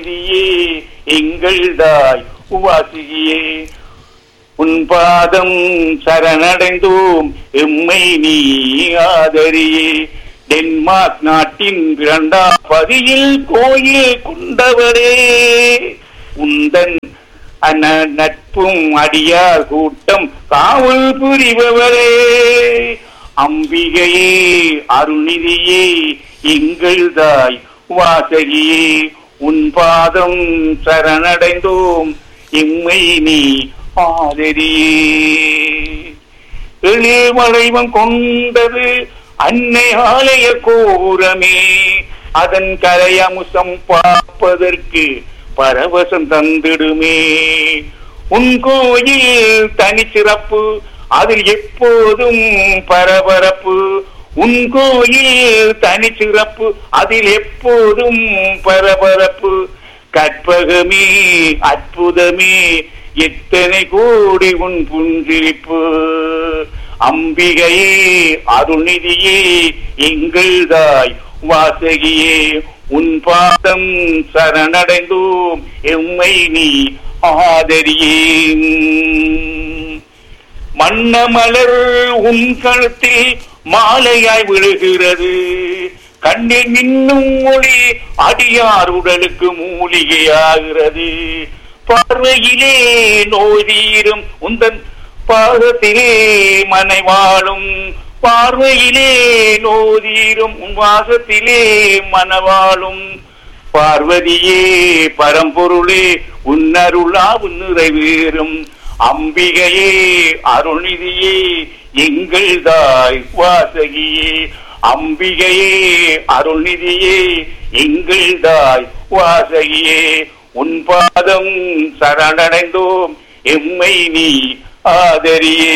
வாசியே எங்கள் தாய் வாசியே உன் பாதம் சரணடைந்தோம் எம்மை நீ ஆதரியே டென்மார்க் நாட்டின் இரண்டாம் பதியில் கோயில் கொண்டவரே உந்தன் அன நட்பும் அடியார் கூட்டம் காவல் புரிபவரே அம்பிகையே அருள்நிதியே எங்கள் தாய் வாசகியே உன் பாதம் சரணடைந்தோம் எம்மை நீ ஆதரியே எழில்மலைவம் கொண்டது அன்னை ஆலய கோரமே அதன் கலையமுசம் பார்ப்பதற்கு பரவசம் தந்திடுமே உன் கோயில் தனிச்சிறப்பு அதில் எப்போதும் பரபரப்பு உன் கோயில் தனிச்சிறப்பு அதில் எப்போதும் பரபரப்பு கற்பகமே அற்புதமே எத்தனை கோடி உன் புன்சிரிப்பு அம்பிகையே அருள்நிதியே எங்கள் தாய் வாசகியே உன் பாதம் சரணடைந்தோம் எம்மை நீ ஆதரியே மன்னமலர் உன் கழுத்தில் மாலையாய் விழுகிறது கண்ணில் மின்னும் மொழி அடியார் உடலுக்கு மூலிகையாகிறது பார்வையிலே நோதீரும் உந்தன் பாதத்திலே மனை வாழும் பார்வையிலே நோதீரும் உன் வாசத்திலே மனவாழும் பார்வதியே பரம்பொருளே உன்னருளா உன் நிறைவேறும் அம்பிகையே அருள்நிதியே எங்கள் தாய் வாசகியே அம்பிகையே அருள்நிதியே எங்கள் தாய் வாசகியே உன் பாதம் சரணடைந்தோம் எம்மை நீ ஆதரியே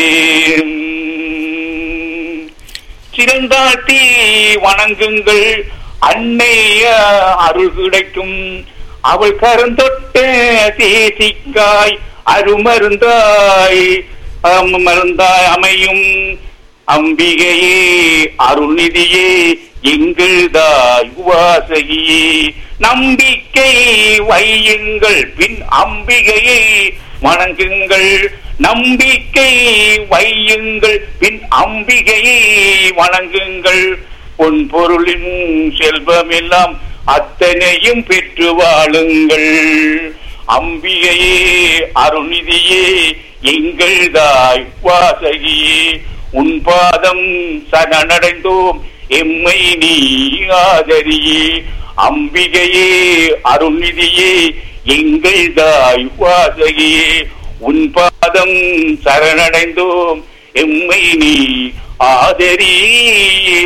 சிறந்தாட்டி வணங்குங்கள் அன்னைய அருள் கிடைக்கும் அவள் கருந்தொட்ட தேசிக்காய் அருமருந்தாய் மருந்தாய் அமையும் அம்பிகையே அருள்நிதியே எங்கள் தாய் வாசகியே நம்பிக்கை வையுங்கள் பின் அம்பிகையை வணங்குங்கள் நம்பிக்கை வையுங்கள் பின் அம்பிகையை வணங்குங்கள் பொன் பொருளின் செல்வம் எல்லாம் அத்தனையும் பெற்று வாழுங்கள் அம்பிகையே அருள்நிதியே எங்கள் தாய் வாசகியே உன் பாதம் சரணடைந்தோம் எம்மை நீ ஆதரியே அம்பிகையே அருள்நிதியே எங்கள் தாய் வாசகியே உன் பாதம் சரணடைந்தோம் எம்மை நீ ஆதரியே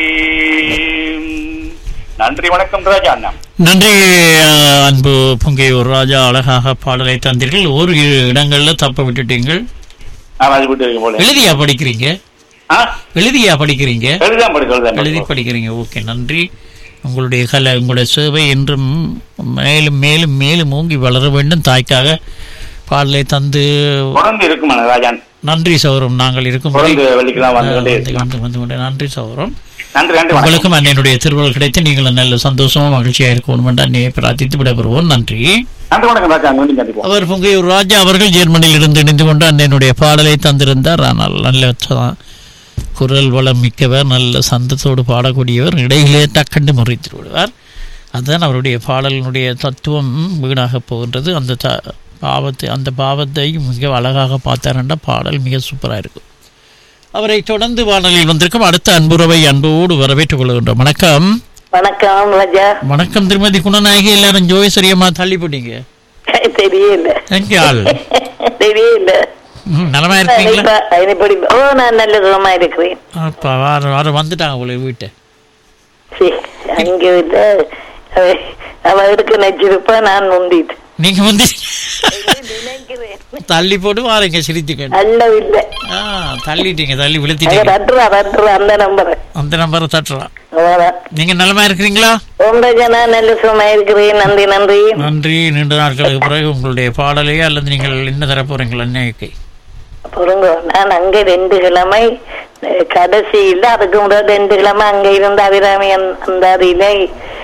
நன்றி வணக்கம் ராஜா அண்ணா நன்றி அஹ், அன்பு பொங்கையூர் ராஜா அழகாக பாடலை தந்தீர்கள் ஒரு இடங்கள்ல தப்ப விட்டுட்டீங்கள் நான் அது விட்டு போல எழுதியா படிக்கிறீங்க ஆ எழுதியா படிக்கிறீங்க எழுதாம படி எழுதாம எழுதி படிக்கிறீங்க ஓகே நன்றி உங்களுடைய கலை உங்களுடைய சேவை என்றும் மேலும் மேலும் மேலும் ஓங்கி வளர வேண்டும் தாய்க்காக பாடலை தந்து தொடர்ந்து இருக்குமா ராஜான் நன்றி சௌரம் நாங்கள் இருக்கும் தொடர்ந்து வெள்ளிக்கிழமை வந்து கொண்டே வந்து வந்து வந்து கொண்டே நன்றி சௌரம் நன்றி நன்றி வணக்கம் உங்களுக்கும் அன்னையினுடைய திருவள்ளுவர் கிடைத்து நீங்கள் நல்ல சந்தோஷமா மகிழ்ச்சியா இருக்கணும் என்று அன்னையை பிரார்த்தித்து விடைபெறுவோம் நன்றி நன்றி வணக்கம் ராஜா மீண்டும் சந்திப்போம் அவர் பொங்கையூர் ராஜா அவர்கள் ஜெர்மனியில் இருந்து இணைந்து கொண்டு அன்னையினுடைய பாடலை தந்திருந்தார் ஆனால் நல்ல ச- குரல் வளம் மிக்கவர் நல்ல சந்தத்தோடு பாடக்கூடியவர் இடையிலே டக்கண்டு முறைத்து விடுவார் அதுதான் அவருடைய பாடலினுடைய தத்துவம் வீணாக போகின்றது அந்த த பாவத்தை அந்த பாவத்தை மிக அழகாக பார்த்தாரண்ட பாடல் மிக சூப்பராக இருக்கும் அவரை தொடர்ந்து வானொலியில் வந்திருக்கும் அடுத்த அன்புறவை அன்போடு வரவேற்றுக் கொள்கின்றோம் வணக்கம் வணக்கம் ராஜா வணக்கம் திருமதி குணநாயகி எல்லாரும் ஜோயசரியமா தள்ளி போட்டீங்க தெரியல எங்க ஆள் தெரியல ம், நலமா இருக்கீங்களா இப்ப இப்படி ஓ நான் நல்ல சுகமா இருக்கிறேன் அப்பா வார வாரம் வந்துட்டாங்க உங்களுக்கு வீட்டை சரி, அங்க இல்ல அவ அவ எடுக்க நச்சிருப்பா நான் முந்திட்டு நீங்க வந்து நினைக்கிறேன் தள்ளி போட்டு வாரீங்க சிரித்துக்க அல்ல இல்ல ஆ தள்ளிட்டீங்க தள்ளி அங்க விழுத்திட்டீங்க தட்டுறா தட்டுறா அந்த நம்பர் அந்த நம்பரை தட்டுறான் அவ்வளவுதான் நீங்க நலமா இருக்கிறீங்களா ஓம் ராஜா நான் நல்ல சுகமா இருக்கிறேன் நன்றி நன்றி நன்றி நீண்ட நாட்களுக்கு பிறகு உங்களுடைய பாடலையே அல்லது நீங்கள் என்ன தர போறீங்களா அன்னைக்கு பொருங்க நான் அங்க ரெண்டு கிழமை அஹ், கடைசியில அதுக்கு முதல் ரெண்டு கிழமை அங்க இருந்த அபிராமி அந்த- அந்த அறையில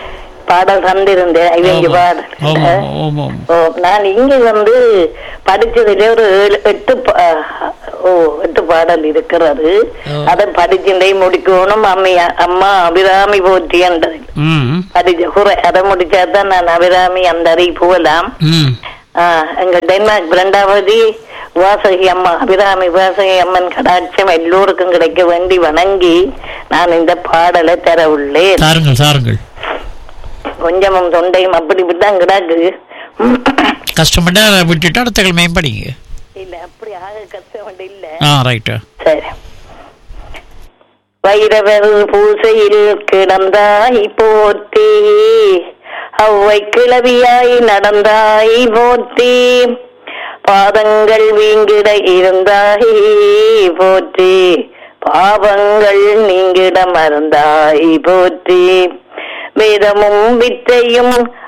பாடல் தந்திருந்தேன் இவங்க ஆமா ஆமா பாடல் ஆமா ஓ நான் இங்க வந்து படிச்சதுல ஒரு ஏழு எட்டு பா- ஓ எட்டு பாடல் இருக்கிறது ஓ. அதை படிச்சுட்டே முடிக்கணும் அம்மி அம்மா அபிராமி போற்றின்றது ம் படிச்ச குறை அதை முடிச்சாதான் நான் அபிராமி அந்த அறி போகலாம் ம் ஆஹ், எங்க டென்மார்க் இரண்டாவது வாசகி அம்மா அபிராமி வாசகி அம்மன் கடாட்சம் எல்லோருக்கும் கிடைக்க வேண்டி வணங்கி நான் இந்த பாடலை தர உள்ளேன் தாருங்கள் தாருங்கள் கொஞ்சமும் தொண்டையும் அப்படி இப்படிதான் கிடாக்கு கஷ்டப்பட்டா விட்டுட்டு அடுத்த கிழமையும் படிங்க இல்ல அப்படி ஆக கஷ்டம் இல்ல ஆ ரைட்டு சரி வைரவர் பூசையில் கிடந்தாய் போற்றி அவ்வை கிளவியாய் நடந்தாய் போற்றி பாதங்கள் வீங்கிட இருந்தாய் போற்றி பாவங்கள் நீங்கிட மறந்தாய் போற்றி வேதமும் வித்தையும்